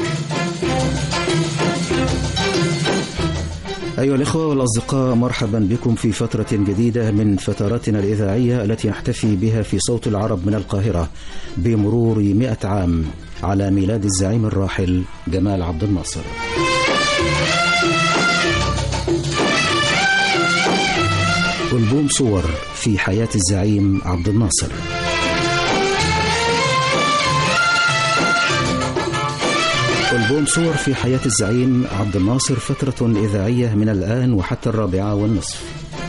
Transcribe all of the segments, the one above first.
أيها الإخوة والأصدقاء مرحبا بكم في فترة جديدة من فتراتنا الإذاعية التي نحتفي بها في صوت العرب من القاهرة بمرور مئة عام على ميلاد الزعيم الراحل جمال عبد الناصر ألبوم صور في حياة الزعيم عبد الناصر ألبوم صور في حياة الزعيم عبد الناصر فترة إذاعية من الآن وحتى الرابعة والنصف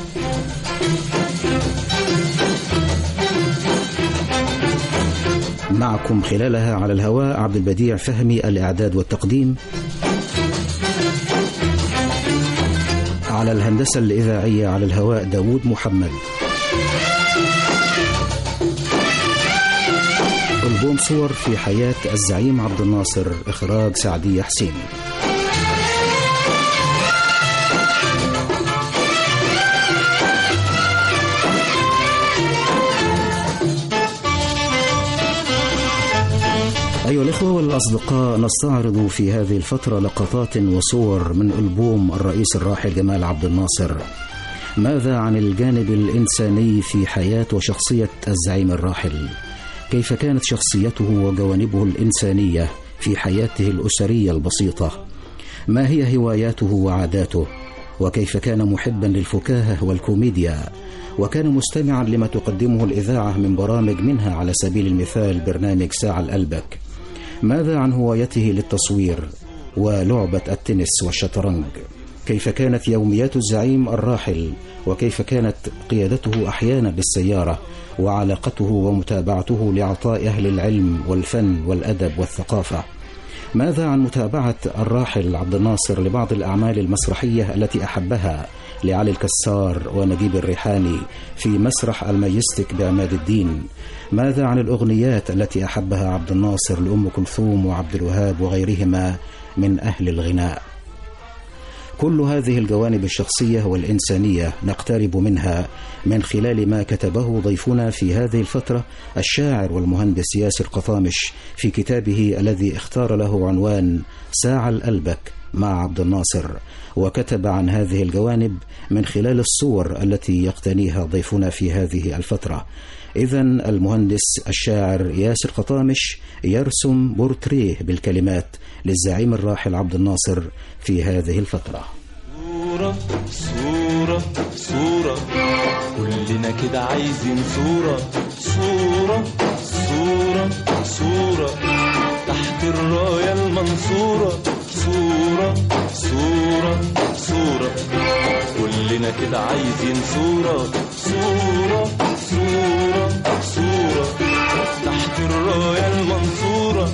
معكم خلالها على الهواء عبد البديع فهمي الإعداد والتقديم على الهندسة الإذاعية على الهواء داود محمد ألبوم صور في حياة الزعيم عبد الناصر إخراج سعدية حسين أيها الإخوة والأصدقاء نستعرض في هذه الفترة لقطات وصور من ألبوم الرئيس الراحل جمال عبد الناصر ماذا عن الجانب الإنساني في حياة وشخصية الزعيم الراحل؟ كيف كانت شخصيته وجوانبه الإنسانية في حياته الأسرية البسيطة ما هي هواياته وعاداته وكيف كان محبا للفكاهة والكوميديا وكان مستمعا لما تقدمه الإذاعة من برامج منها على سبيل المثال برنامج ساعة الألبك ماذا عن هوايته للتصوير ولعبة التنس والشطرنج كيف كانت يوميات الزعيم الراحل وكيف كانت قيادته أحيانا بالسيارة وعلاقته ومتابعته لعطاء أهل العلم والفن والأدب والثقافة ماذا عن متابعة الراحل عبد الناصر لبعض الأعمال المسرحية التي أحبها لعلي الكسار ونجيب الريحاني في مسرح الماجستيك بعماد الدين ماذا عن الأغنيات التي أحبها عبد الناصر لأم كلثوم وعبد الوهاب وغيرهما من أهل الغناء كل هذه الجوانب الشخصية والإنسانية نقترب منها من خلال ما كتبه ضيفنا في هذه الفترة الشاعر والمهندس ياسر قطامش في كتابه الذي اختار له عنوان ساعة الألبك مع عبد الناصر وكتب عن هذه الجوانب من خلال الصور التي يقتنيها ضيفنا في هذه الفترة إذا المهندس الشاعر ياسر قطامش يرسم بورتريه بالكلمات للزعيم الراحل عبد الناصر في هذه الفترة صورة صورة صورة كلنا كده عايزين صورة صورة صورة صورة تحت الراية المنصورة صورة صورة صورة كلنا كده عايزين صورة صورة صورة صورة تحت الراية المنصورة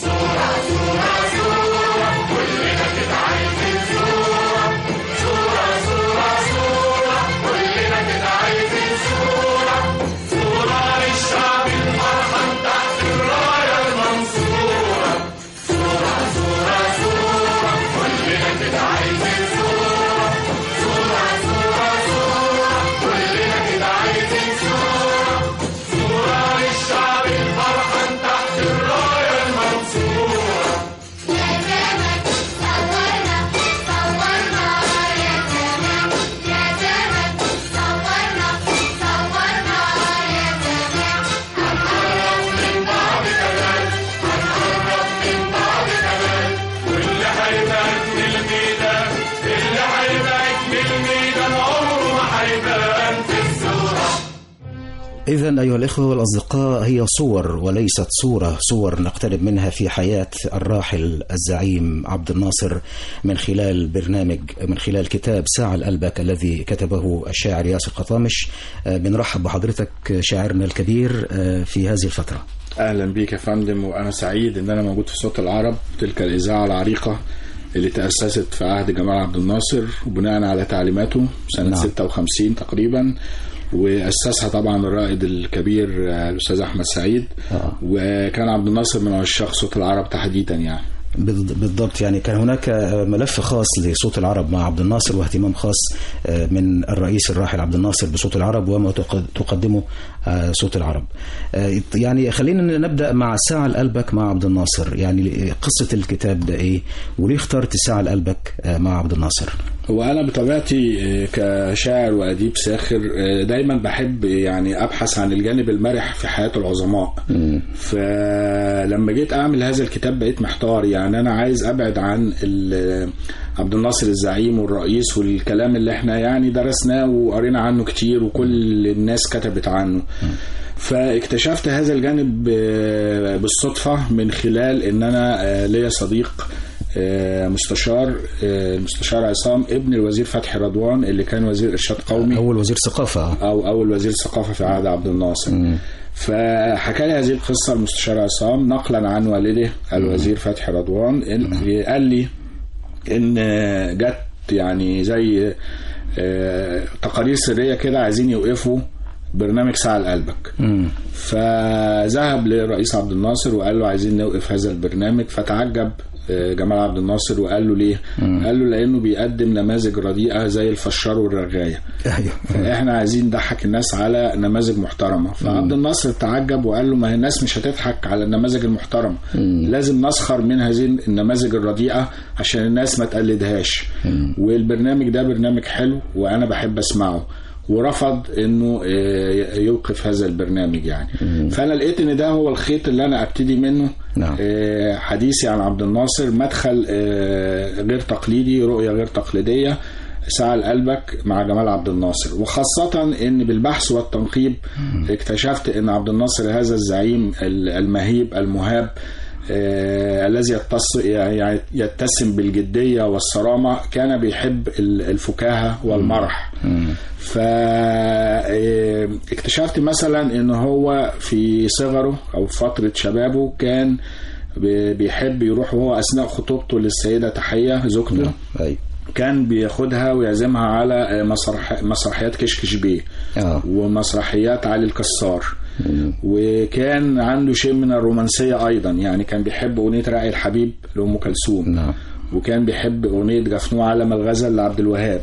إذا أيها الإخوة والأصدقاء هي صور وليست صورة صور نقترب منها في حياة الراحل الزعيم عبد الناصر من خلال برنامج من خلال كتاب ساعة الألبك الذي كتبه الشاعر ياسر قطامش آه، بنرحب بحضرتك شاعرنا الكبير آه، في هذه الفترة اهلا بيك يا فندم وانا سعيد ان انا موجود في صوت العرب تلك الاذاعه العريقه اللي تاسست في عهد جمال عبد الناصر وبناء على تعليماته سنه نعم. نعم. 56 تقريبا واسسها طبعا الرائد الكبير آه، الاستاذ احمد سعيد آه. وكان عبد الناصر من عشاق صوت العرب تحديدا يعني بالض- بالضبط يعني كان هناك ملف خاص لصوت العرب مع عبد الناصر واهتمام خاص من الرئيس الراحل عبد الناصر بصوت العرب وما تق- تقدمه صوت العرب يعني خلينا نبدأ مع ساعة لقلبك مع عبد الناصر يعني قصة الكتاب ده ايه وليه اخترت ساعة لقلبك مع عبد الناصر هو انا بطبيعتي آه، كشاعر واديب ساخر آه، دايما بحب يعني ابحث عن الجانب المرح في حياه العظماء فلما جيت اعمل هذا الكتاب بقيت محتار يعني انا عايز ابعد عن ال- عبد الناصر الزعيم والرئيس والكلام اللي احنا يعني درسناه وقرينا عنه كتير وكل الناس كتبت عنه فاكتشفت هذا الجانب آه، بالصدفه من خلال ان انا آه، ليا صديق آه، مستشار آه، المستشار عصام ابن الوزير فتحي رضوان اللي كان وزير ارشاد قومي أول وزير ثقافة او اول وزير ثقافه في عهد عبد الناصر فحكى لي هذه القصه المستشار عصام نقلا عن والده الوزير فتحي رضوان إن- قال لي ان جت يعني زي آه، تقارير سريه كده عايزين يوقفوا برنامج ساعه لقلبك فذهب للرئيس عبد الناصر وقال له عايزين نوقف هذا البرنامج فتعجب آه، جمال عبد الناصر وقال له ليه؟ قال له لانه بيقدم نماذج رديئه زي الفشار والرغايه ايوه احنا عايزين نضحك الناس على نماذج محترمه فعبد الناصر تعجب وقال له ما هي الناس مش هتضحك على النماذج المحترمه لازم نسخر من هذه النماذج الرديئه عشان الناس ما تقلدهاش والبرنامج ده برنامج حلو وانا بحب اسمعه ورفض انه آه، يوقف هذا البرنامج يعني فانا لقيت ان ده هو الخيط اللي انا ابتدي منه نعم. آه، حديثي عن عبد الناصر مدخل آه، غير تقليدي رؤية غير تقليدية ساعة لقلبك مع جمال عبد الناصر وخاصة ان بالبحث والتنقيب اكتشفت ان عبد الناصر هذا الزعيم ال- المهيب المهاب آه، الذي يتص- يعني يتسم بالجدية والصرامة كان بيحب ال- الفكاهة والمرح فاكتشفت مثلا ان هو في صغره او في فترة شبابه كان بي- بيحب يروح وهو اثناء خطوبته للسيدة تحية زوجته ايوه كان بياخدها ويعزمها على مسرح مسرحيات كشكش بيه اه ومسرحيات علي الكسار وكان عنده شيء من الرومانسية أيضا يعني كان بيحب أغنية راعي الحبيب لأم كلثوم نعم وكان بيحب أغنية جفنوع علم الغزل لعبد الوهاب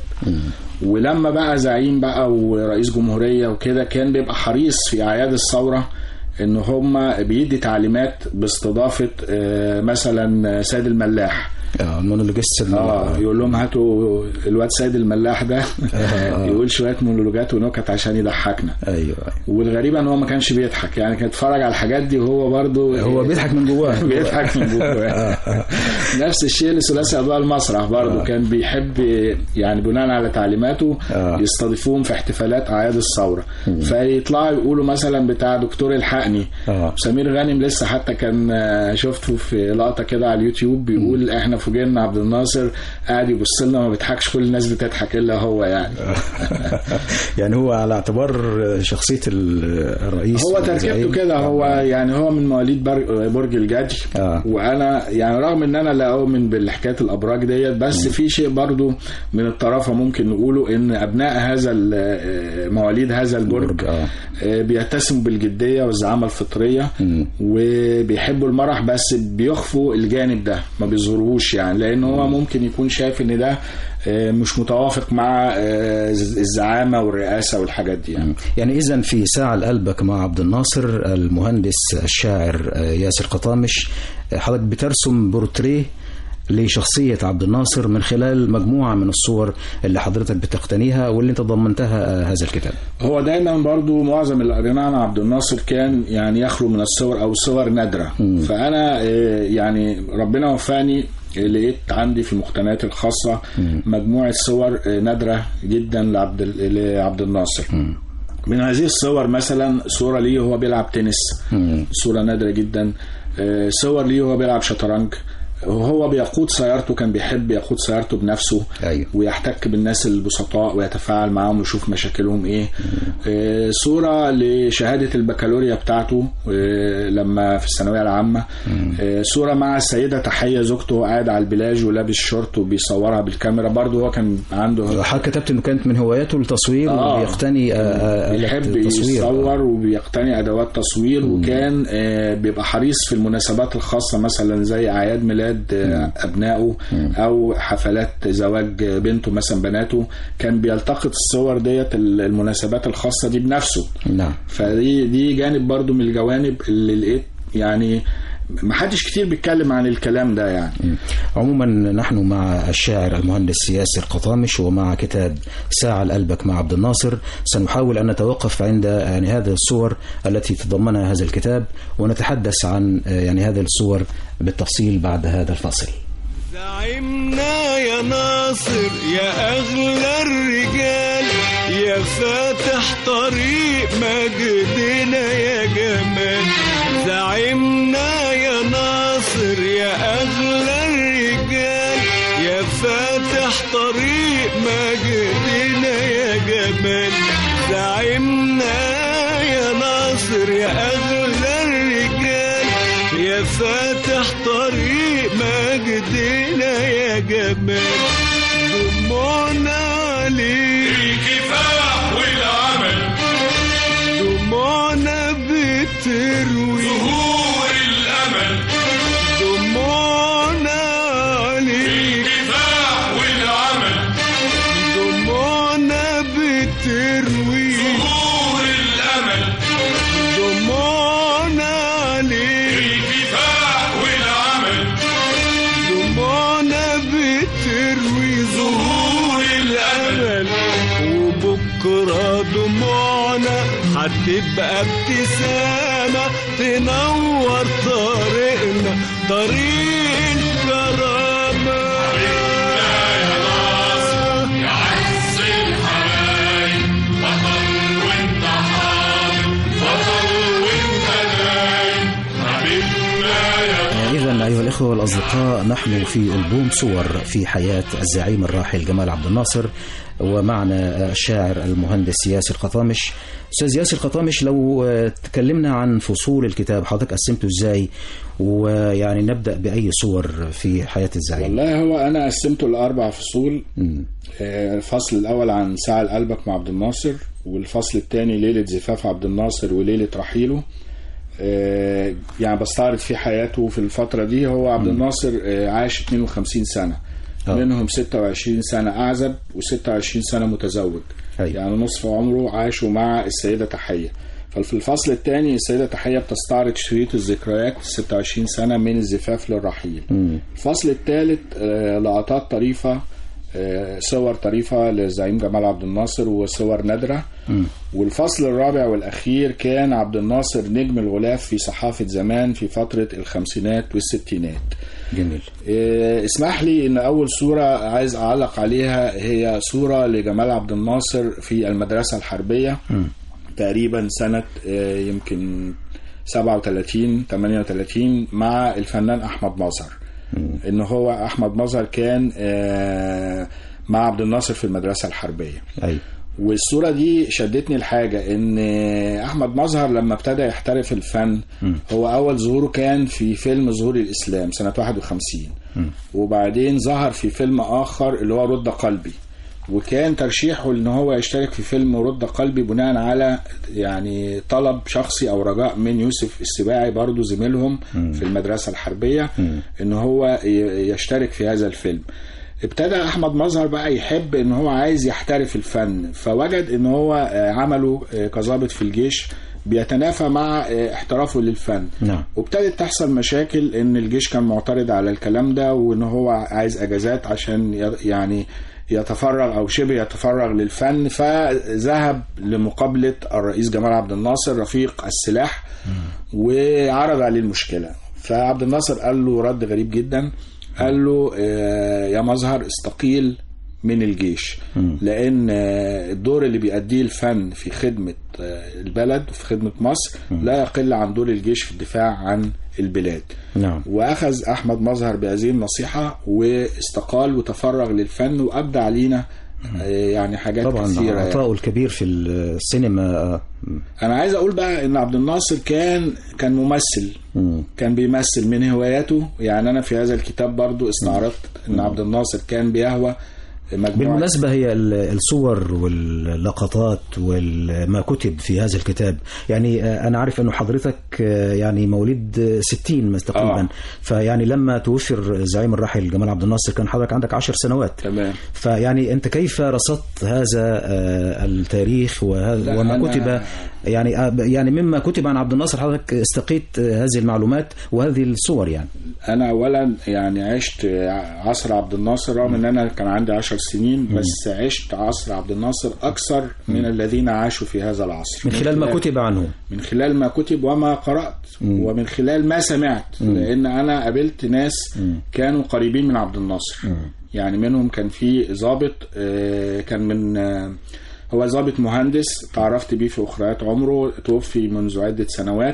ولما بقى زعيم بقى ورئيس جمهورية وكده كان بيبقى حريص في أعياد الثورة ان هم بيدي تعليمات باستضافه آه، مثلا سيد الملاح اه المونولوجيست ال- اه يقول لهم هاتوا الواد سيد الملاح ده يقول شويه مونولوجات ونكت عشان يضحكنا ايوه والغريب ان هو ما كانش بيضحك يعني كان يتفرج على الحاجات دي وهو برضه هو بيضحك من جواه بيضحك من جواه نفس الشيء لثلاثي اضواء المسرح برضه كان بيحب يعني بناء على تعليماته آه. يستضيفوهم في احتفالات اعياد الثوره فيطلعوا يقولوا مثلا بتاع دكتور الحقني آه. سمير غانم لسه حتى كان آه، شفته في لقطه كده على اليوتيوب بيقول احنا فوجئنا عبد الناصر قاعد يبص لنا ما بيضحكش كل الناس بتضحك الا هو يعني يعني هو على اعتبار شخصية ال- الرئيس هو تركيبته الزعيم. كده هو يعني هو من مواليد بر- برج الجدي آه. وانا يعني رغم ان انا لا اؤمن بالحكايه الابراج ديت بس في شيء برضو من الطرافه ممكن نقوله ان ابناء هذا ال- مواليد هذا البرج برج، آه. آه، بيتسموا بالجديه والزعامه الفطريه وبيحبوا المرح بس بيخفوا الجانب ده ما بيظهروش يعني لان هو ممكن يكون شايف ان ده آه، مش متوافق مع آه، الزعامه والرئاسه والحاجات دي يعني يعني إذا في ساعة لقلبك مع عبد الناصر المهندس الشاعر آه، ياسر قطامش آه، حضرتك بترسم بورتريه لشخصية عبد الناصر من خلال مجموعة من الصور اللي حضرتك بتقتنيها واللي انت ضمنتها آه، هذا الكتاب هو دايما برضو معظم اللي قريناه عن عبد الناصر كان يعني يخلو من الصور او صور نادره فانا آه، يعني ربنا وفاني آه، لقيت عندي في مقتنياتي الخاصه مجموعه صور آه، نادره جدا لعبد لعبد الناصر من هذه الصور مثلا صوره ليه وهو بيلعب تنس صوره نادره جدا آه، صور ليه وهو بيلعب شطرنج وهو بيقود سيارته كان بيحب يقود سيارته بنفسه أيوه. ويحتك بالناس البسطاء ويتفاعل معاهم ويشوف مشاكلهم ايه آه، صورة لشهادة البكالوريا بتاعته آه، لما في الثانوية العامة آه، صورة مع السيدة تحية زوجته قاعد على البلاج ولابس شورت وبيصورها بالكاميرا برضه هو كان عنده حضرتك كتبت انه كانت من هواياته التصوير آه. وبيقتني آه، آه، آلة بيحب التصوير يصور وبيقتني ادوات تصوير وكان آه، بيبقى حريص في المناسبات الخاصه مثلا زي اعياد ميلاد ميلاد آه، ابنائه او حفلات زواج بنته مثلا بناته كان بيلتقط الصور ديت المناسبات الخاصه دي بنفسه نعم فدي دي جانب برضو من الجوانب اللي لقيت يعني ما حدش كتير بيتكلم عن الكلام ده يعني عموما نحن مع الشاعر المهندس ياسر قطامش ومع كتاب ساعة لقلبك مع عبد الناصر سنحاول أن نتوقف عند يعني هذه الصور التي تضمنها هذا الكتاب ونتحدث عن يعني هذه الصور بالتفصيل بعد هذا الفصل زعمنا يا ناصر يا أغلى الرجال يا فاتح طريق مجدنا يا جمال زعمنا يا ناصر يا أغلى الرجال يا فاتح طريق مجدنا يا جمال زعمنا يا ناصر يا أغلى الرجال يا فاتح طريق مجدنا يا جمال دموعنا عليك الكفاح والعمل دموعنا بتروي ظهور الامل دموعنا عليك الكفاح والعمل دموعنا بتروي ظهور الامل دموعنا عليك الكفاح والعمل دموعنا بتروي ظهور الأمل وبكرة دموعنا هتبقى ابتسامة تنور طريقنا طريق الكرامة يا عز الحبايب بطل وانت حاضر بطل وانت نايم حبيبنا يا إذا أيها الإخوة والأصدقاء نحن في ألبوم صور في حياة الزعيم الراحل جمال عبد الناصر ومعنا الشاعر المهندس ياسر قطامش أستاذ ياسر قطامش لو تكلمنا عن فصول الكتاب حضرتك قسمته إزاي ويعني نبدأ بأي صور في حياة الزعيم والله هو انا قسمته لاربع فصول مم. آه، الفصل الاول عن ساعة لقلبك مع عبد الناصر والفصل الثاني ليله زفاف عبد الناصر وليله رحيله آه، يعني بستعرض فيه حياته في الفتره دي هو عبد الناصر آه، عاش 52 سنه آه. منهم 26 سنه اعزب و26 سنه متزوج أيوة. يعني نصف عمره عاشه مع السيده تحيه ففي الفصل الثاني السيده تحيه بتستعرض شريط الذكريات 26 سنه من الزفاف للرحيل مم. الفصل الثالث آه، لقطات طريفة آه، صور طريفة للزعيم جمال عبد الناصر وصور نادرة والفصل الرابع والأخير كان عبد الناصر نجم الغلاف في صحافة زمان في فترة الخمسينات والستينات جميل آه، اسمح لي ان اول صورة عايز اعلق عليها هي صورة لجمال عبد الناصر في المدرسة الحربية تقريبا سنة آه، يمكن 37 38 مع الفنان احمد مظهر ان هو احمد مظهر كان آه، مع عبد الناصر في المدرسة الحربية أيوة والصورة دي شدتني الحاجة ان احمد مظهر لما ابتدى يحترف الفن هو اول ظهوره كان في فيلم ظهور الاسلام سنة 51 وبعدين ظهر في فيلم اخر اللي هو رد قلبي وكان ترشيحه ان هو يشترك في فيلم رد قلبي بناء على يعني طلب شخصي او رجاء من يوسف السباعي برضو زميلهم في المدرسة الحربية ان هو ي- يشترك في هذا الفيلم ابتدى احمد مظهر بقى يحب ان هو عايز يحترف الفن فوجد ان هو آه، عمله آه، كظابط في الجيش بيتنافى مع آه، احترافه للفن نعم. وابتدت تحصل مشاكل ان الجيش كان معترض على الكلام ده وان هو عايز اجازات عشان ي- يعني يتفرغ او شبه يتفرغ للفن فذهب لمقابله الرئيس جمال عبد الناصر رفيق السلاح وعرض عليه المشكله فعبد الناصر قال له رد غريب جدا قال له آه، يا مظهر استقيل من الجيش لان آه، الدور اللي بيأديه الفن في خدمة آه، البلد وفي خدمة مصر لا يقل عن دور الجيش في الدفاع عن البلاد نعم واخذ احمد مظهر بهذه النصيحة واستقال وتفرغ للفن وابدع علينا آه، يعني حاجات طبعا كثيرة يعني. عطاؤه الكبير في السينما انا عايز اقول بقى ان عبد الناصر كان كان ممثل مم. كان بيمثل من هواياته يعني انا في هذا الكتاب برضو استعرضت ان عبد الناصر كان بيهوى مجموعة بالمناسبة هي ال- الصور واللقطات وما كتب في هذا الكتاب يعني آه، أنا عارف أنه حضرتك آه، يعني مواليد آه، 60 مثلا تقريبا آه. فيعني لما توفي الزعيم الراحل جمال عبد الناصر كان حضرتك عندك 10 سنوات تمام فيعني أنت كيف رصدت هذا آه، التاريخ وهذا لا، وما أنا- كتب يعني آه، يعني مما كتب عن عبد الناصر حضرتك استقيت آه، هذه المعلومات وهذه الصور يعني انا اولا يعني عشت عصر عبد الناصر رغم ان انا كان عندي عشر سنين بس عشت عصر عبد الناصر اكثر من الذين عاشوا في هذا العصر من خلال ما كتب عنه من خلال ما كتب وما قرأت ومن خلال ما سمعت لأن أنا قابلت ناس كانوا قريبين من عبد الناصر يعني منهم كان في ضابط آه، كان من آه، هو ضابط مهندس تعرفت بيه في أخريات عمره توفي منذ عدة سنوات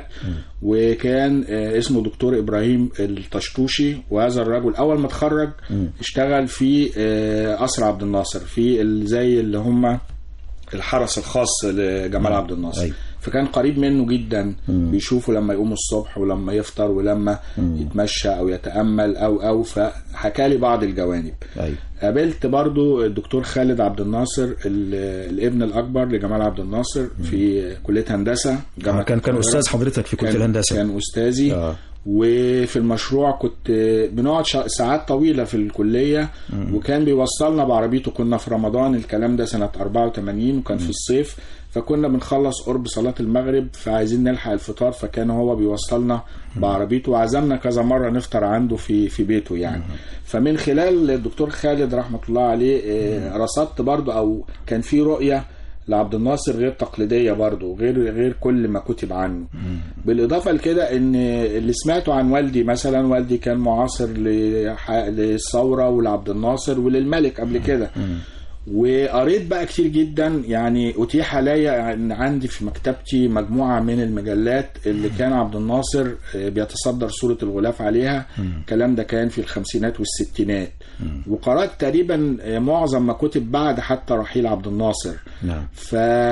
وكان آه، اسمه دكتور إبراهيم الطشتوشي وهذا الرجل أول ما اتخرج اشتغل في آه، قصر عبد الناصر في ال- زي اللي هم الحرس الخاص لجمال عبد الناصر أيوة. فكان قريب منه جدا بيشوفه لما يقوم الصبح ولما يفطر ولما يتمشى او يتامل او او فحكى لي بعض الجوانب أيوة. قابلت برضو الدكتور خالد عبد الناصر ال- الابن الاكبر لجمال عبد الناصر في كليه هندسه جامعه كان كان القاهرة. أستاذ حضرتك في كلية كان- الهندسة كان استاذي آه. وفي المشروع كنت بنقعد شا- ساعات طويله في الكليه وكان بيوصلنا بعربيته كنا في رمضان الكلام ده سنه 84 وكان في الصيف فكنا بنخلص قرب صلاه المغرب فعايزين نلحق الفطار فكان هو بيوصلنا بعربيته وعزمنا كذا مره نفطر عنده في في بيته يعني فمن خلال الدكتور خالد رحمه الله عليه آه، رصدت برضو او كان في رؤيه لعبد الناصر غير تقليديه برضه غير غير كل ما كتب عنه بالاضافه لكده ان اللي سمعته عن والدي مثلا والدي كان معاصر لح- للثوره ولعبد الناصر وللملك قبل كده وقريت بقى كتير جدا يعني اتيح لي ان عندي في مكتبتي مجموعه من المجلات اللي كان عبد الناصر آه، بيتصدر صوره الغلاف عليها الكلام ده كان في الخمسينات والستينات وقرات تقريبا آه، معظم ما كتب بعد حتى رحيل عبد الناصر نعم ف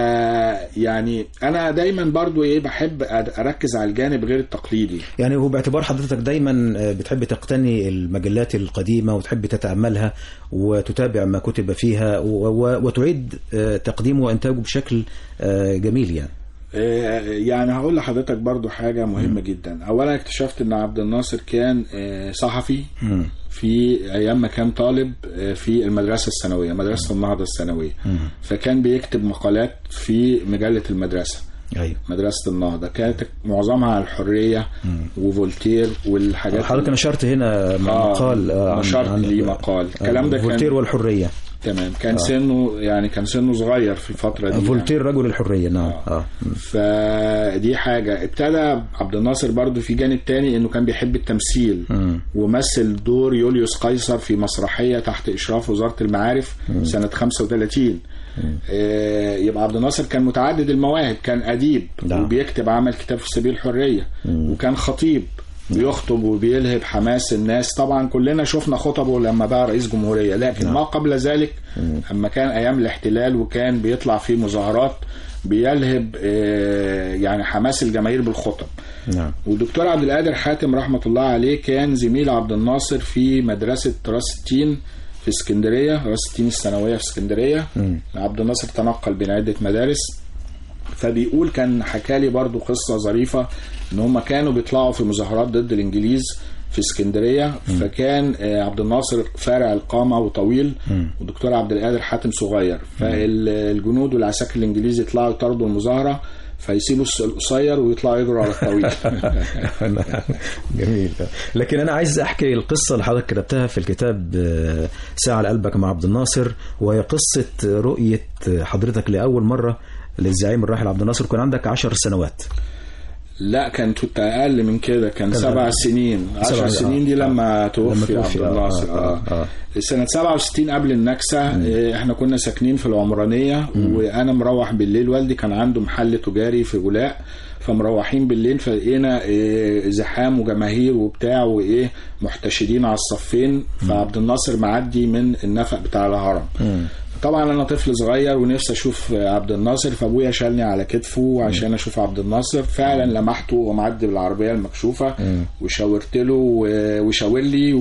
يعني انا دايما برضو ايه بحب أد- اركز على الجانب غير التقليدي يعني هو باعتبار حضرتك دايما آه، بتحب تقتني المجلات القديمة وتحب تتأملها وتتابع ما كتب فيها و- و- وتعيد آه، تقديمه وإنتاجه بشكل آه، جميل يعني آه، يعني هقول لحضرتك برضو حاجة مهمة جدا أولا اكتشفت أن عبد الناصر كان آه، صحفي في أيام ما كان طالب آه، في المدرسة الثانوية مدرسة النهضة الثانوية فكان بيكتب مقالات في مجلة المدرسة أيوه مدرسة النهضة كانت معظمها على الحرية وفولتير والحاجات حضرتك نشرت هنا آه، مقال آه، نشرت لي مقال. الكلام ده كان- فولتير والحرية تمام كان سنه يعني كان سنه صغير في الفترة دي يعني. فولتير رجل الحرية نعم اه فدي حاجة ابتدى عبد الناصر برضو في جانب تاني انه كان بيحب التمثيل ومثل دور يوليوس قيصر في مسرحية تحت اشراف وزارة المعارف سنة 35 آه، يبقى عبد الناصر كان متعدد المواهب كان اديب نعم. وبيكتب عمل كتاب في سبيل الحرية وكان خطيب بيخطب وبيلهب حماس الناس طبعا كلنا شفنا خطبه لما بقى رئيس جمهورية لكن ما قبل ذلك اما كان ايام الاحتلال وكان بيطلع في مظاهرات بيلهب آه، يعني حماس الجماهير بالخطب نعم والدكتور عبد القادر حاتم رحمة الله عليه كان زميل عبد الناصر في مدرسة راس التين في اسكندرية راس التين الثانوية في اسكندرية عبد الناصر تنقل بين عدة مدارس فبيقول كان حكالي برضو قصة ظريفة ان هم كانوا بيطلعوا في مظاهرات ضد الانجليز في اسكندرية فكان آه، عبد الناصر فارع القامة وطويل والدكتور عبد القادر حاتم صغير فالجنود والعساكر الانجليز يطلعوا يطردوا المظاهرة فيسيبوا الس- القصير ويطلعوا يجروا على الطويل جميل لكن انا عايز احكي القصه اللي حضرتك كتبتها في الكتاب آه، ساعه لقلبك مع عبد الناصر وهي قصه رؤيه حضرتك لاول مره للزعيم الراحل عبد الناصر كان عندك عشر سنوات لا كان كنت اقل من كده كان كان سبع سنين سبع- عشر سنين دي آه. لما توفي لما عبد توفي، آه، الناصر آه، آه. آه. سنة 67 قبل النكسة آه، احنا كنا ساكنين في العمرانية وانا مروح بالليل والدي كان عنده محل تجاري في جلاء فمروحين بالليل فلقينا آه، زحام وجماهير وبتاع وايه محتشدين على الصفين فعبد الناصر معدي من النفق بتاع الهرم طبعا انا طفل صغير ونفسي اشوف عبد الناصر فابويا شالني على كتفه عشان اشوف عبد الناصر فعلا لمحته وهو معدي بالعربيه المكشوفه وشاورت له و- وشاور لي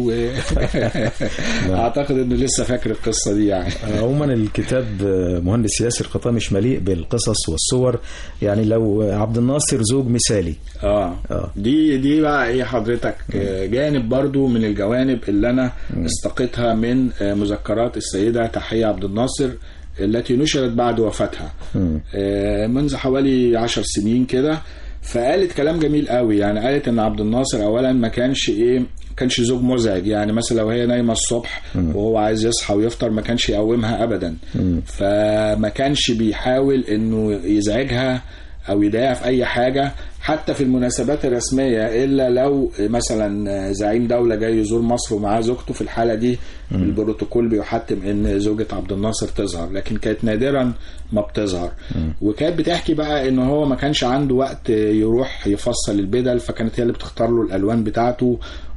واعتقد انه لسه فاكر القصه دي يعني عموما الكتاب مهندس ياسر قطامش مليء بالقصص والصور يعني لو عبد الناصر زوج مثالي اه آه. دي دي بقى ايه حضرتك آه، جانب برضو من الجوانب اللي انا استقيتها من آه، مذكرات السيده تحيه عبد الناصر التي نشرت بعد وفاتها آه، منذ حوالي عشر سنين كده فقالت كلام جميل قوي يعني قالت ان عبد الناصر اولا ما كانش ايه ما كانش زوج مزعج يعني مثلا لو هي نايمه الصبح وهو عايز يصحى ويفطر ما كانش يقومها ابدا فما كانش بيحاول انه يزعجها او يضايقها في اي حاجه حتى في المناسبات الرسميه الا لو مثلا زعيم دوله جاي يزور مصر ومعاه زوجته في الحاله دي البروتوكول بيحتم ان زوجة عبد الناصر تظهر لكن كانت نادرا ما بتظهر وكانت بتحكي بقى ان هو ما كانش عنده وقت يروح يفصل البدل فكانت هي اللي بتختار له الالوان بتاعته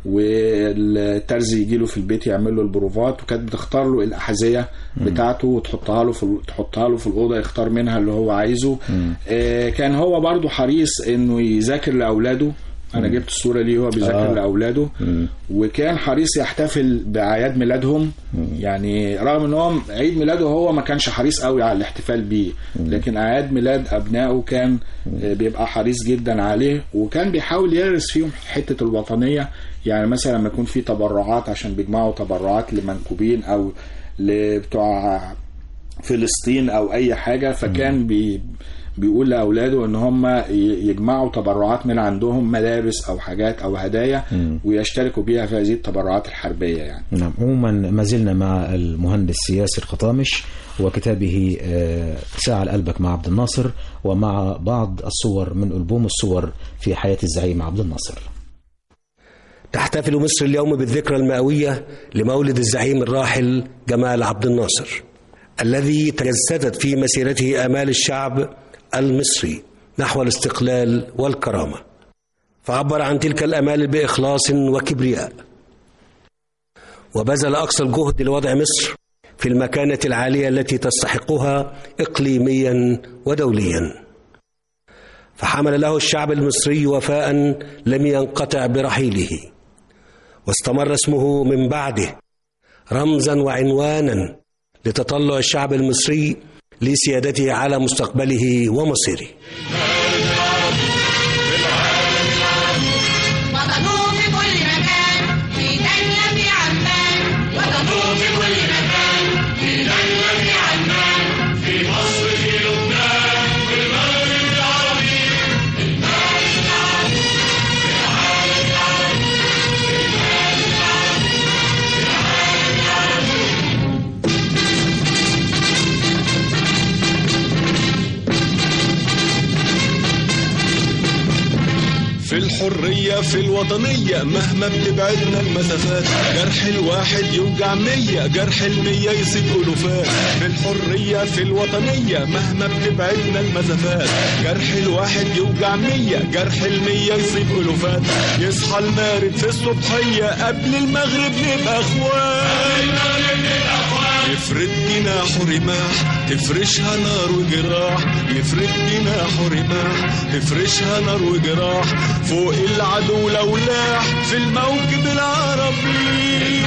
والترزي يجي له في البيت يعمل له البروفات وكانت بتختار له الاحذيه بتاعته وتحطها له في تحطها له في الاوضه يختار منها اللي هو عايزه آه كان هو برضو حريص انه يذاكر لاولاده انا جبت الصوره ليه هو بيذاكر آه. لاولاده وكان حريص يحتفل باعياد ميلادهم يعني رغم ان هو عيد ميلاده هو ما كانش حريص قوي على الاحتفال بيه لكن اعياد ميلاد ابنائه كان آه، بيبقى حريص جدا عليه وكان بيحاول يغرس فيهم حته الوطنيه يعني مثلا لما يكون في تبرعات عشان بيجمعوا تبرعات لمنكوبين او لبتوع فلسطين او اي حاجه فكان بي بيقول لاولاده ان هم ي- يجمعوا تبرعات من عندهم ملابس او حاجات او هدايا ويشتركوا بيها في هذه التبرعات الحربيه يعني نعم عموما ما زلنا مع المهندس ياسر قطامش وكتابه آه، ساعة لقلبك مع عبد الناصر ومع بعض الصور من ألبوم الصور في حياة الزعيم عبد الناصر تحتفل مصر اليوم بالذكرى المئوية لمولد الزعيم الراحل جمال عبد الناصر الذي تجسدت في مسيرته آمال الشعب المصري نحو الاستقلال والكرامة فعبر عن تلك الآمال بإخلاص وكبرياء وبذل أقصى الجهد لوضع مصر في المكانة العالية التي تستحقها إقليميا ودوليا فحمل له الشعب المصري وفاء لم ينقطع برحيله واستمر اسمه من بعده رمزا وعنوانا لتطلع الشعب المصري لسيادته على مستقبله ومصيره وطنوه في كل مكان في دنيا في عمان وطنوه في كل مكان في دنيا في عمان في مصر في لبنان في المغرب العربي في الحرية في الوطنية مهما بتبعدنا المسافات جرح الواحد يوجع مية جرح المية يصيب ألوفات في الحرية في الوطنية مهما بتبعدنا المسافات جرح الواحد يوجع مية جرح المية يصيب ألوفات يصحى المارد في الصبحية قبل المغرب نبقى أخوات يفرد جناحه رماح تفرشها نار وجراح يفرد جناحه رماح تفرشها نار وجراح فوق العدو لو لاح في الموكب العربي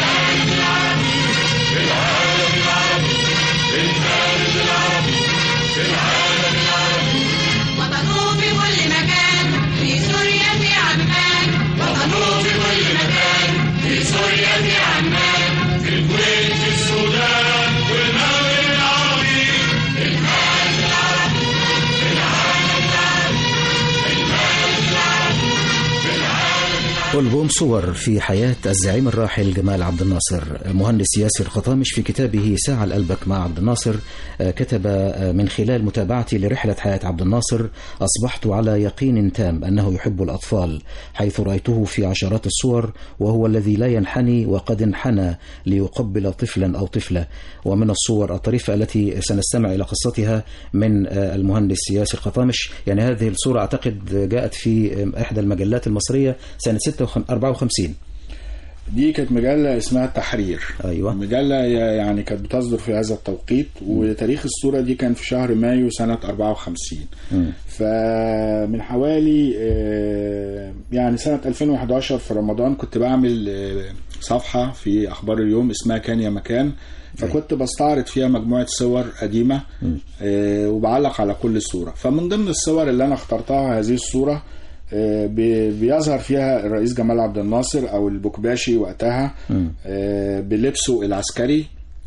وطنوه في كل مكان في سوريا في عمان وطنوه في كل مكان في سوريا في عمان في الكويت في السودان والمغرب العربي ألبوم صور في حياة الزعيم الراحل جمال عبد الناصر مهندس ياسر خطامش في كتابه ساعة لقلبك مع عبد الناصر آه، كتب آه، من خلال متابعتي لرحلة حياة عبد الناصر أصبحت على يقين تام أنه يحب الأطفال حيث رأيته في عشرات الصور وهو الذي لا ينحني وقد انحنى ليقبل طفلا أو طفلة ومن الصور الطريفة التي سنستمع إلى قصتها من آه، المهندس ياسر خطامش يعني هذه الصورة أعتقد جاءت في آه، إحدى المجلات المصرية سنة 54 دي كانت مجلة اسمها التحرير أيوة. مجلة يعني كانت بتصدر في هذا التوقيت وتاريخ الصورة دي كان في شهر مايو سنة 54 فمن حوالي آه، يعني سنة 2011 في رمضان كنت بعمل آه، صفحة في أخبار اليوم اسمها كان يا مكان فكنت بستعرض فيها مجموعة صور قديمة آه، وبعلق على كل صورة فمن ضمن الصور اللي أنا اخترتها هذه الصورة آه، بي- بيظهر فيها الرئيس جمال عبد الناصر او البكباشي وقتها آه، بلبسه العسكري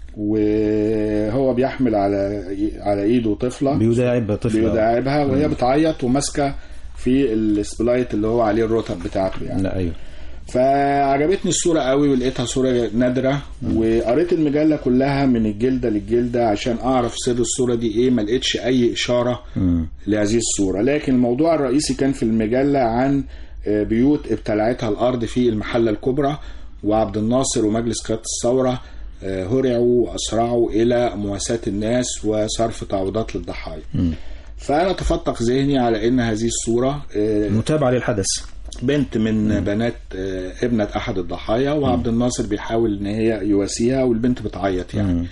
وهو بيحمل على على ايده طفله بيداعب طفل بيداعبها وهي بتعيط وماسكه في السبلايت اللي هو عليه الرتب بتاعته يعني لا ايوه فعجبتني الصورة قوي ولقيتها صورة نادرة وقريت المجلة كلها من الجلدة للجلدة عشان أعرف سر الصورة دي إيه ما لقيتش أي إشارة لهذه الصورة لكن الموضوع الرئيسي كان في المجلة عن آه، بيوت ابتلعتها الأرض في المحلة الكبرى وعبد الناصر ومجلس قيادة الثورة آه، هرعوا وأسرعوا إلى مواساة الناس وصرف تعويضات للضحايا فأنا تفتق ذهني على أن هذه الصورة آه، متابعة للحدث بنت من بنات آه، ابنة أحد الضحايا وعبد الناصر بيحاول إن هي يواسيها والبنت بتعيط يعني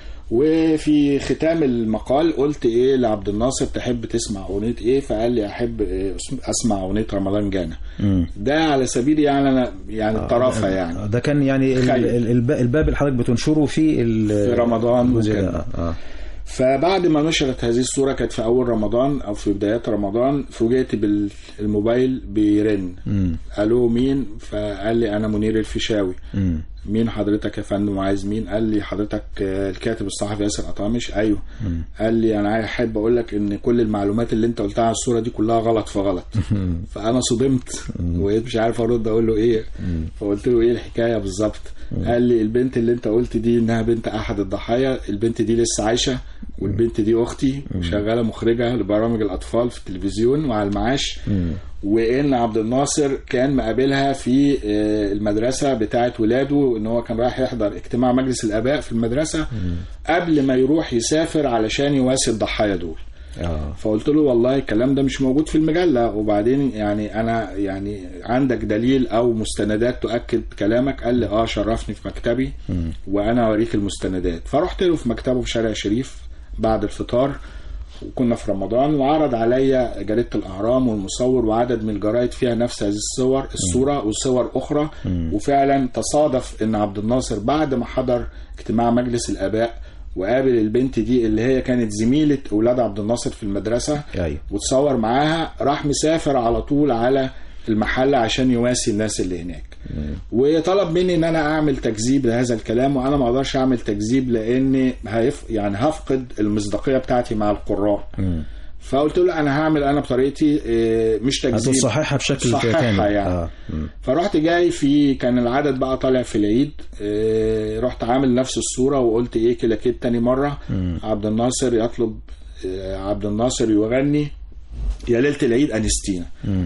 وفي ختام المقال قلت ايه لعبد الناصر تحب تسمع اغنيه ايه فقال لي احب آه، اسمع اغنيه رمضان جانا ده على سبيل يعني انا يعني الطرافه يعني ده كان يعني ال- تخيل. ال- الب- الباب اللي حضرتك بتنشره في ال- في رمضان الجزء ده. وكده. آه. فبعد ما نشرت هذه الصورة كانت في أول رمضان أو في بدايات رمضان فوجئت بالموبايل بيرن ألو مين فقال لي أنا منير الفيشاوي مين حضرتك يا فندم وعايز مين قال لي حضرتك آه، الكاتب الصحفي ياسر قطامش ايوه قال لي انا عايز احب اقول لك ان كل المعلومات اللي انت قلتها على الصوره دي كلها غلط في غلط فانا صدمت وبقيت مش عارف ارد اقول له ايه فقلت له ايه الحكايه بالظبط قال لي البنت اللي انت قلت دي انها بنت احد الضحايا البنت دي لسه عايشه والبنت دي اختي وشغاله مخرجه لبرامج الاطفال في التلفزيون وعلى المعاش وان عبد الناصر كان مقابلها في آه، المدرسه بتاعه ولاده ان هو كان رايح يحضر اجتماع مجلس الاباء في المدرسه قبل ما يروح يسافر علشان يواسي الضحايا دول آه. فقلت له والله الكلام ده مش موجود في المجله وبعدين يعني انا يعني عندك دليل او مستندات تؤكد كلامك قال لي اه شرفني في مكتبي وانا اوريك المستندات فرحت له في مكتبه في شارع شريف بعد الفطار وكنا في رمضان وعرض عليا جريدة الأهرام والمصور وعدد من الجرايد فيها نفس هذه الصور الصورة وصور أخرى وفعلا تصادف أن عبد الناصر بعد ما حضر اجتماع مجلس الآباء وقابل البنت دي اللي هي كانت زميلة أولاد عبد الناصر في المدرسة أيوة. وتصور معاها راح مسافر على طول على المحل عشان يواسي الناس اللي هناك وطلب مني ان انا اعمل تكذيب لهذا الكلام وانا ما اقدرش اعمل تكذيب لان هيف يعني هفقد المصداقيه بتاعتي مع القراء فقلت له انا هعمل انا بطريقتي إيه، مش تكذيب هتصححها بشكل صححها كامل. يعني آه. مم. فرحت جاي في كان العدد بقى طالع في العيد إيه، رحت عامل نفس الصوره وقلت ايه كده كده تاني مره عبد الناصر يطلب إيه، عبد الناصر يغني يا ليله العيد انستينا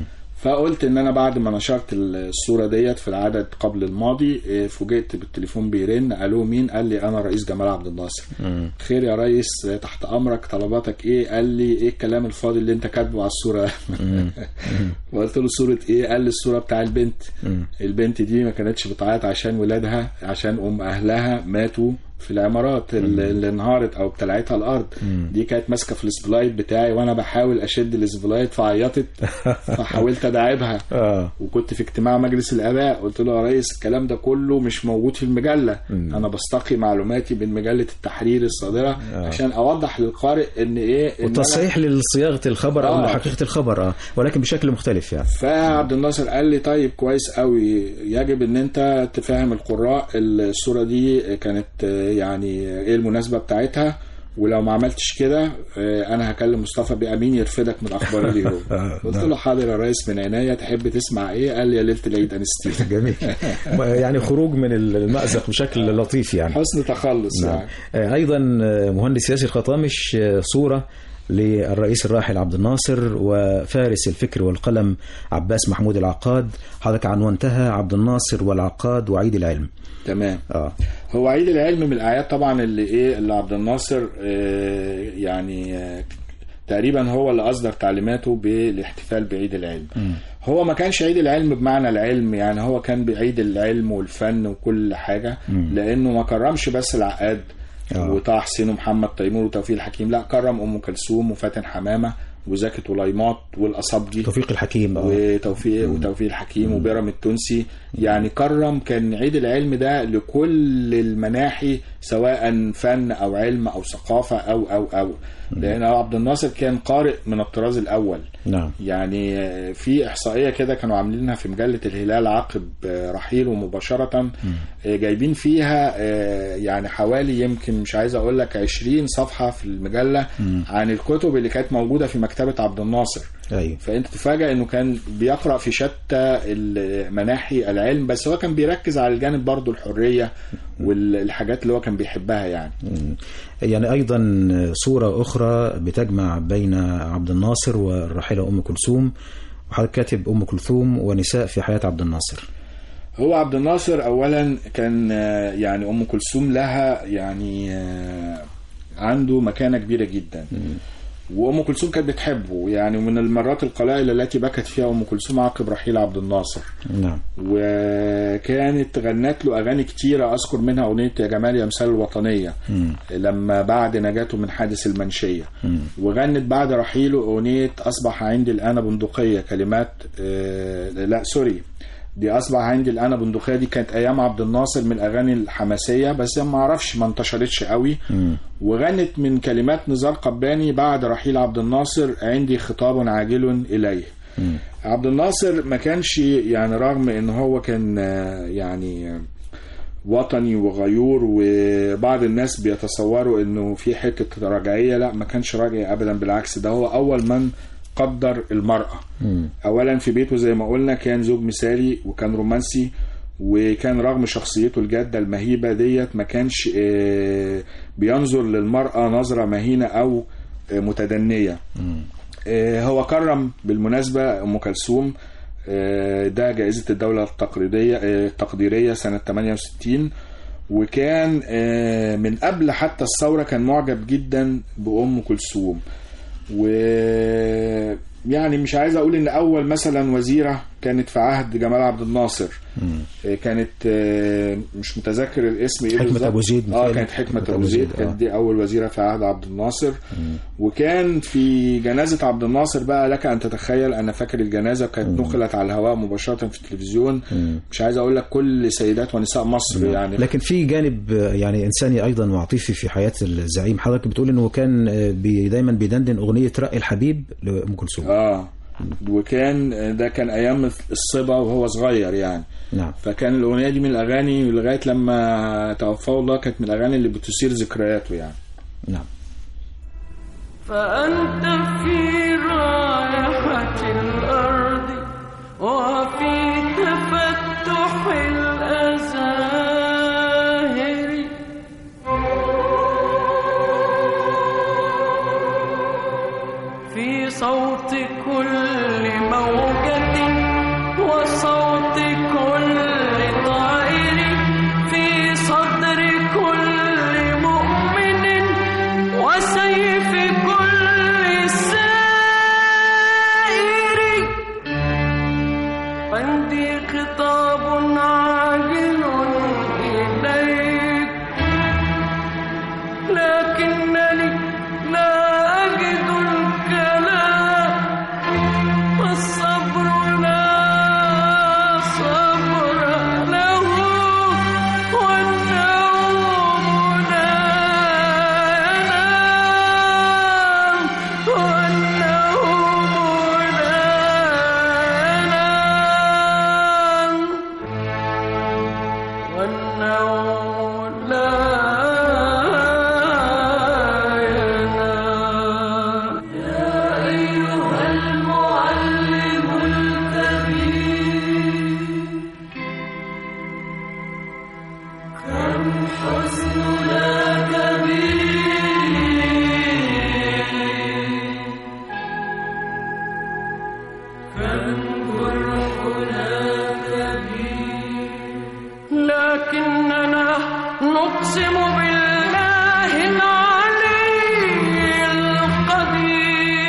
فقلت ان انا بعد ما نشرت الصوره ديت في العدد قبل الماضي إيه، فوجئت بالتليفون بيرن الو مين قال لي انا رئيس جمال عبد الناصر خير يا ريس إيه، تحت امرك طلباتك ايه قال لي ايه الكلام الفاضي اللي انت كاتبه على الصوره وقلت له صوره ايه قال لي الصوره بتاع البنت البنت دي ما كانتش بتعيط عشان ولادها عشان ام اهلها ماتوا في العمارات اللي اللي انهارت او ابتلعتها الارض دي كانت ماسكه في السبلايت بتاعي وانا بحاول اشد السبلايت فعيطت فحاولت اداعبها آه. وكنت في اجتماع مجلس الاباء قلت له يا ريس الكلام ده كله مش موجود في المجله انا بستقي معلوماتي من مجله التحرير الصادره عشان اوضح للقارئ ان ايه إن أنا- وتصحيح لصياغه الخبر او آه. لحقيقه الخبر اه ولكن بشكل مختلف يعني فعبد الناصر قال لي طيب كويس قوي يجب ان انت تفهم القراء الصوره دي كانت آه، يعني ايه المناسبه بتاعتها ولو ما عملتش كده آه، انا هكلم مصطفى بامين يرفدك من اخبار اليوم قلت له حاضر يا ريس من عينيا تحب تسمع ايه قال لي يا ليله العيد انستينا جميل يعني خروج من المأزق بشكل لطيف يعني حسن تخلص نعم. يعني آه، ايضا آه، مهندس ياسر خطامش آه، صوره للرئيس الراحل عبد الناصر وفارس الفكر والقلم عباس محمود العقاد حضرتك عنونتها عبد الناصر والعقاد وعيد العلم تمام اه هو عيد العلم من الاعياد طبعا اللي ايه اللي عبد الناصر آه، يعني آه، تقريبا هو اللي اصدر تعليماته بالاحتفال بعيد العلم هو ما كانش عيد العلم بمعنى العلم يعني هو كان بعيد العلم والفن وكل حاجه لانه ما كرمش بس العقاد آه. وطه حسين ومحمد تيمور وتوفيق الحكيم لا كرم ام كلثوم وفاتن حمامه وزكي طليمات والاصابجي توفيق الحكيم آه. وتوفيق وتوفيق الحكيم وبيرم التونسي يعني كرم كان عيد العلم ده لكل المناحي سواء فن او علم او ثقافه او او او لان عبد الناصر كان قارئ من الطراز الاول نعم يعني في احصائيه كده كانوا عاملينها في مجله الهلال عقب رحيله مباشره جايبين فيها يعني حوالي يمكن مش عايز اقول لك 20 صفحه في المجله عن الكتب اللي كانت موجوده في مكتبه عبد الناصر ايوه فانت تفاجئ انه كان بيقرا في شتى مناحي العلم بس هو كان بيركز على الجانب برضو الحريه والحاجات اللي هو كان بيحبها يعني يعني ايضا صوره اخرى بتجمع بين عبد الناصر والراحله ام كلثوم وحضرتك كاتب ام كلثوم ونساء في حياه عبد الناصر هو عبد الناصر اولا كان آه، يعني ام كلثوم لها يعني آه، عنده مكانه كبيره جدا وام كلثوم كانت بتحبه يعني من المرات القلائل التي بكت فيها ام كلثوم عقب رحيل عبد الناصر نعم وكانت غنت له اغاني كتيره اذكر منها اغنيه يا جمال يا مثال الوطنيه لما بعد نجاته من حادث المنشيه وغنت بعد رحيله اغنيه اصبح عندي الان بندقيه كلمات آه، لا سوري دي اصبح عندي الان بندقيه دي كانت ايام عبد الناصر من الاغاني الحماسيه بس ما اعرفش ما انتشرتش قوي وغنت من كلمات نزار قباني بعد رحيل عبد الناصر عندي خطاب عاجل اليه عبد الناصر ما كانش يعني رغم ان هو كان آه، يعني آه، وطني وغيور وبعض الناس بيتصوروا انه في حته رجعيه لا ما كانش راجعي ابدا بالعكس ده هو اول من قدر المراه اولا في بيته زي ما قلنا كان زوج مثالي وكان رومانسي وكان رغم شخصيته الجاده المهيبه ديت ما كانش آه، بينظر للمراه نظره مهينه او آه، متدنيه آه، هو كرم بالمناسبة أم كلثوم آه، ده جائزة الدولة التقريرية آه، التقديرية سنة 68 وكان آه، من قبل حتى الثورة كان معجب جدا بأم كلثوم و يعني مش عايز اقول ان اول مثلا وزيره كانت في عهد جمال عبد الناصر آه، كانت آه، مش متذكر الاسم ايه حكمة بالظبط. أبو زيد اه متهيألي. كانت حكمة حكمة ابو أبو زيد زيد، آه. كانت دي اول وزيره في عهد عبد الناصر وكان في جنازه عبد الناصر بقى لك ان تتخيل انا فاكر الجنازه كانت نقلت على الهواء مباشره في التلفزيون مش عايز اقول لك كل سيدات ونساء مصر يعني لكن في جانب آه، يعني انساني ايضا وعاطفي في حياه الزعيم حضرتك بتقول انه كان آه، بي دايما بيدندن اغنيه رأي الحبيب لام كلثوم اه وكان ده كان ايام الصبا وهو صغير يعني نعم فكان الاغنيه دي من الاغاني لغايه لما توفاه الله كانت من الاغاني اللي بتثير ذكرياته يعني نعم فأنت في رائحة الأرض وفي تفتح الأزاهر في صوت كل موجة وصوت كل طائر في صدر كل مؤمن وسيف كل سائر عندي خطاب عاجل إليك لكنني لا أجد الكلام الصبر لا صبر له والنوم لا ينام والنوم لا ينام والنوم لا ينام يا أيها المعلم الكبير كم حزننا كبير كم جرحنا كبير لكننا نقسم بالله العلي القدير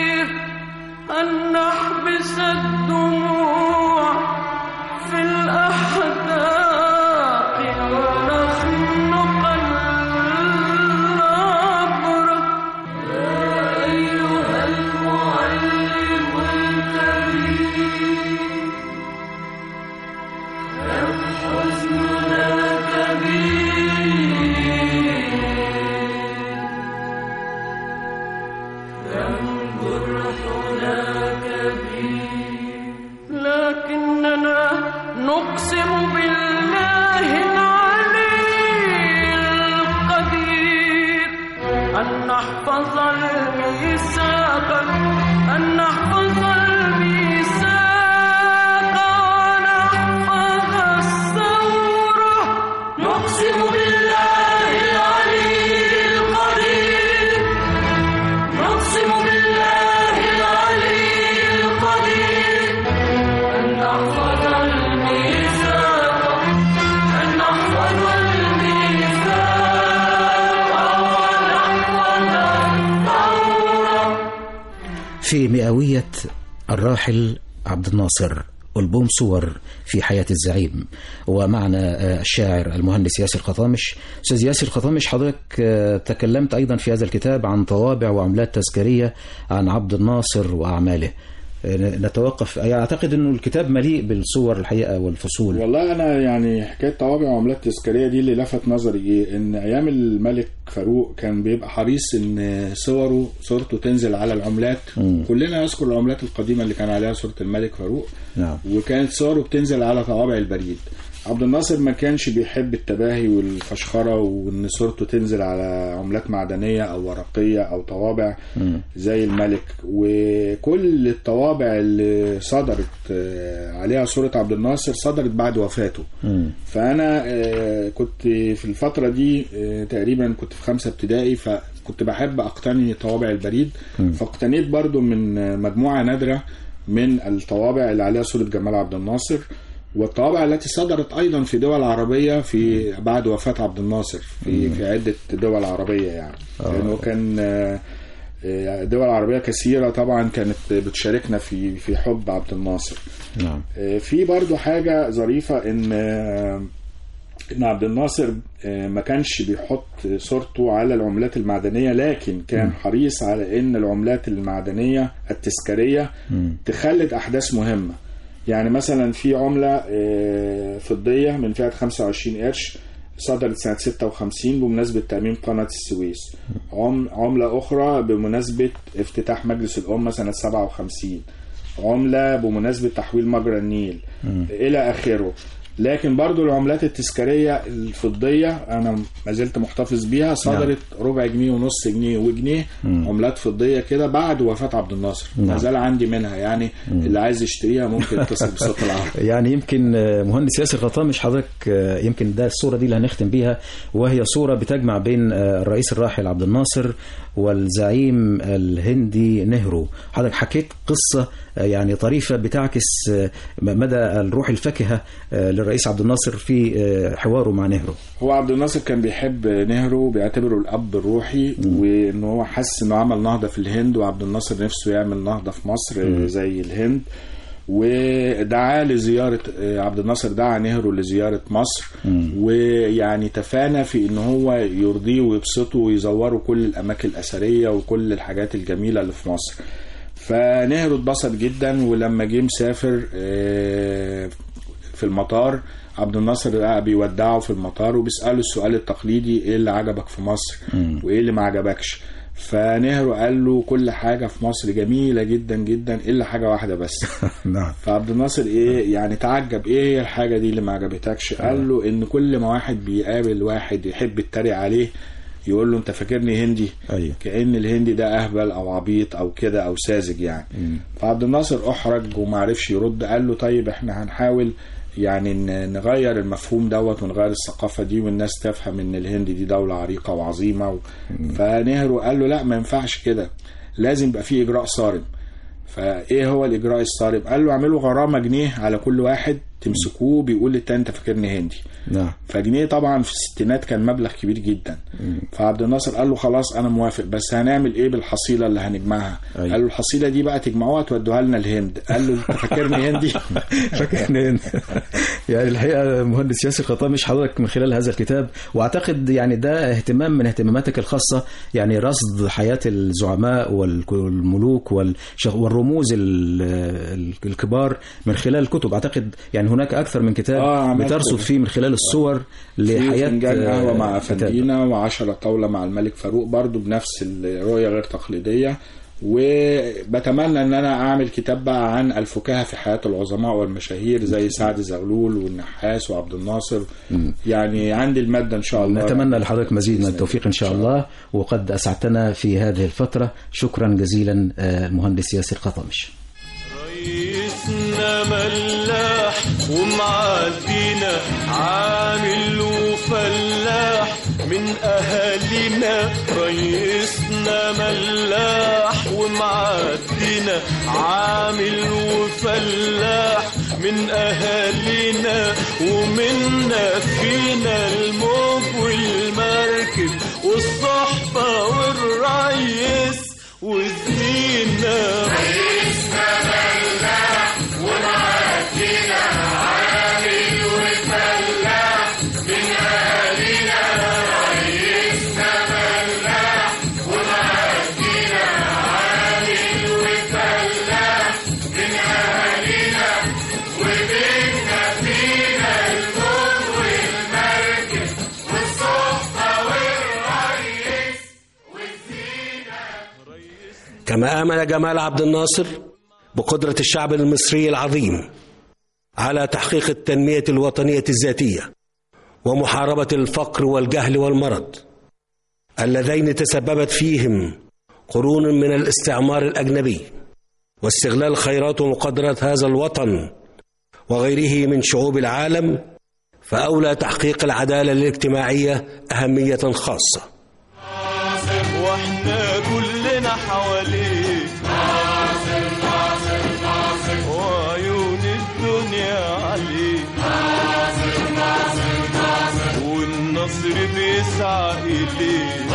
في مئوية الراحل عبد الناصر ألبوم صور في حياة الزعيم ومعنا آه، الشاعر المهندس ياسر خطامش أستاذ ياسر خطامش حضرتك آه، تكلمت أيضا في هذا الكتاب عن طوابع وعملات تذكارية عن عبد الناصر وأعماله آه، نتوقف يعني أعتقد أنه الكتاب مليء بالصور الحقيقة والفصول والله انا يعني حكايه طوابع وعملات تذكاريه دي اللي لفت نظري ايه ان ايام الملك فاروق كان بيبقى حريص ان صوره صورته تنزل على العملات كلنا نذكر العملات القديمه اللي كان عليها صوره الملك فاروق نعم وكانت صوره بتنزل على طوابع البريد عبد الناصر ما كانش بيحب التباهي والفشخره وان صورته تنزل على عملات معدنيه او ورقيه او طوابع زي الملك وكل الطوابع اللي صدرت آه، عليها صوره عبد الناصر صدرت بعد وفاته فانا آه، كنت في الفتره دي آه، تقريبا كنت في خمسه ابتدائي فكنت بحب اقتني طوابع البريد فاقتنيت برضو من آه، مجموعه نادره من الطوابع اللي عليها صوره جمال عبد الناصر والطوابع التي صدرت ايضا في دول عربيه في بعد وفاه عبد الناصر في في عده دول عربيه يعني لانه كان آه، آه، دول عربيه كثيره طبعا كانت بتشاركنا في في حب عبد الناصر نعم آه، في برضو حاجة ظريفة ان آه، ان عبد الناصر آه، ما كانش بيحط صورته على العملات المعدنية لكن كان حريص على ان العملات المعدنية التذكارية تخلد احداث مهمة يعني مثلا في عملة آه، فضية من فئة 25 قرش صدرت سنة 56 بمناسبة تأميم قناة السويس عم عملة أخرى بمناسبة افتتاح مجلس الأمة سنة 57 عملة بمناسبة تحويل مجرى النيل إلى آخره لكن برضو العملات التذكارية الفضية أنا ما زلت محتفظ بيها صدرت ربع جنيه ونص جنيه وجنيه عملات فضية كده بعد وفاة عبد الناصر ما زال عندي منها يعني اللي عايز يشتريها ممكن يتصل بصوت العرب يعني يمكن آه، مهندس ياسر غطامش حضرتك آه، يمكن ده الصورة دي اللي هنختم بيها وهي صورة بتجمع بين آه، الرئيس الراحل عبد الناصر والزعيم الهندي نهرو حضرتك حكيت قصة آه، يعني طريفة بتعكس آه، مدى الروح الفاكهة آه، للرئيس عبد الناصر في آه، حواره مع نهرو هو عبد الناصر كان بيحب نهرو بيعتبره الاب الروحي وان هو حس انه عمل نهضه في الهند وعبد الناصر نفسه يعمل نهضه في مصر زي الهند ودعاه لزياره عبد الناصر دعا نهرو لزياره مصر ويعني تفانى في ان هو يرضيه ويبسطه ويزوره كل الاماكن الاثريه وكل الحاجات الجميله اللي في مصر فنهرو اتبسط جدا ولما جه مسافر آه، في المطار عبد الناصر بقى بيودعه في المطار وبيسأله السؤال التقليدي ايه اللي عجبك في مصر وايه اللي ما عجبكش فنهرو قال له كل حاجة في مصر جميلة جدا جدا إلا حاجة واحدة بس نعم فعبد الناصر ايه يعني تعجب ايه هي الحاجه دي اللي ما عجبتكش قال له ان كل ما واحد بيقابل واحد يحب يتريق عليه يقول له انت فاكرني هندي أيوه. كأن الهندي ده اهبل او عبيط او كده او ساذج يعني فعبد الناصر احرج وما عرفش يرد قال له طيب احنا هنحاول يعني ن- نغير المفهوم دوت ونغير الثقافه دي والناس تفهم ان الهند دي دوله عريقه وعظيمه و... فنهرو قال له لا ما ينفعش كده لازم يبقى في اجراء صارم فايه هو الاجراء الصارم قال له اعملوا غرامه جنيه على كل واحد تمسكوه بيقول للتاني انت فاكرني هندي نعم فجنيه طبعا في الستينات كان مبلغ كبير جدا فعبد الناصر قال له خلاص انا موافق بس هنعمل ايه بالحصيله اللي هنجمعها أيوة. قال له الحصيله دي بقى تجمعوها تودوها لنا الهند قال له انت فاكرني هندي فاكرني يعني الحقيقه مهندس ياسر خطامش حضرتك من خلال هذا الكتاب واعتقد يعني ده اهتمام من اهتماماتك الخاصه يعني رصد حياه الزعماء والك- والملوك والش- والرموز ال- ال- الكبار من خلال الكتب اعتقد يعني هناك اكثر من كتاب آه، عملت بترصد كده. فيه من خلال الصور في لحياه فنجان قهوه مع آه، كتاب. فندينا وعشرة طاوله مع الملك فاروق برضو بنفس الرؤيه غير تقليديه وبتمنى ان انا اعمل كتاب بقى عن الفكاهه في حياه العظماء والمشاهير زي سعد زغلول والنحاس وعبد الناصر يعني عندي الماده ان شاء الله نتمنى لحضرتك مزيد من التوفيق إن شاء الله وقد أسعدتنا في هذه الفترة شكرا جزيلا آه، المهندس ياسر قطمش رئيسنا ملاح ومعدينا عامل وفلاح من اهالينا رئيسنا ملاح ومعدينا عامل وفلاح من اهالينا ومنا فينا الموج والمركب والصحبه والريس والزينه كما آمن جمال عبد الناصر بقدرة الشعب المصري العظيم على تحقيق التنمية الوطنية الذاتية ومحاربة الفقر والجهل والمرض اللذين تسببت فيهم قرون من الاستعمار الأجنبي واستغلال خيرات ومقدرات هذا الوطن وغيره من شعوب العالم فأولى تحقيق العدالة الاجتماعية أهمية خاصة واحنا كلنا حواليك وعيون الدنيا عليك والنصر بيسعى إليك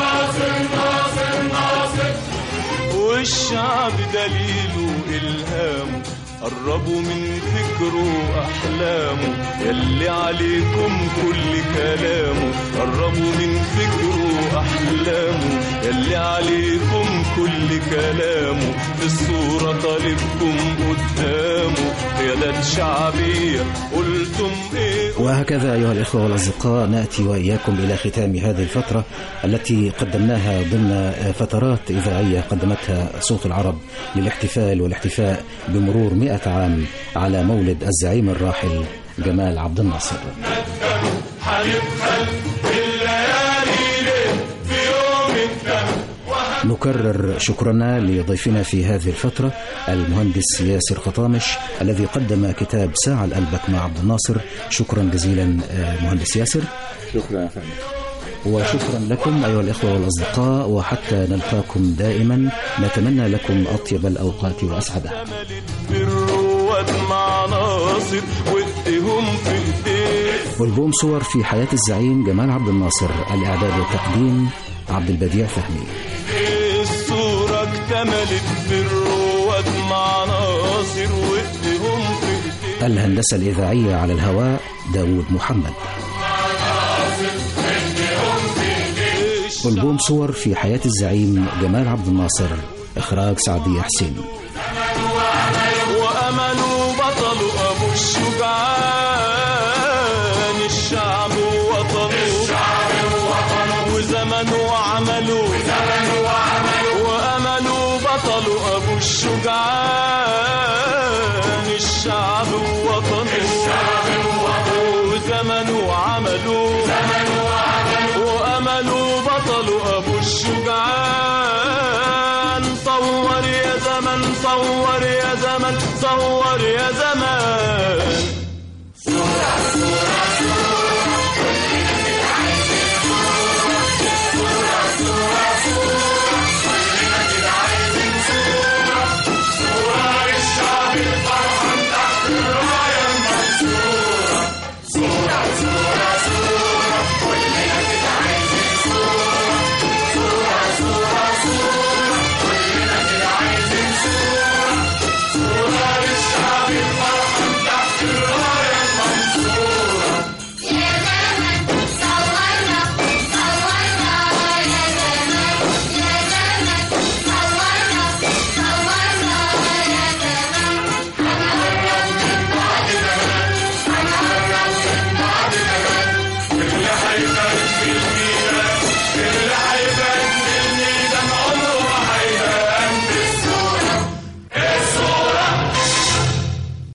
والشعب دليله إلهامه قربوا من فكره وأحلامه يلي عليكم كل كلامه قربوا من فكره وأحلامه يلي عليكم كل كلامه في الصورة طالبكم قدامه قيادات شعبية قلتم إيه وهكذا أيها الإخوة والأصدقاء نأتي وإياكم إلى ختام هذه الفترة التي قدمناها ضمن فترات إذاعية قدمتها صوت العرب للاحتفال والاحتفاء بمرور مئة عام على مولد الزعيم الراحل جمال عبد الناصر هنبخل الليالي ليه في يوم الدم نكرر شكرنا لضيفنا في هذه الفترة المهندس ياسر خطامش الذي قدم كتاب ساعة لقلبك مع عبد الناصر شكرا جزيلا آه، مهندس ياسر شكرا يا فندم وشكرا لكم أيها الإخوة والأصدقاء وحتى نلقاكم دائما نتمنى لكم أطيب الأوقات وأسعدها بالرواد مع ناصر وايديهم في ايديه والبوم صور في حياة الزعيم جمال عبد الناصر الإعداد والتقديم عبد البديع فهمي الصورة اكتملت بالرواد مع ناصر وايديهم في ايديه الهندسة الإذاعية على الهواء داود محمد ألبوم صور في حياة الزعيم جمال عبد الناصر إخراج سعدية حسين وأملوا بطل أبو الشجعان الشعب وطنه وزمن وعمله وأملوا بطل أبو الشجعان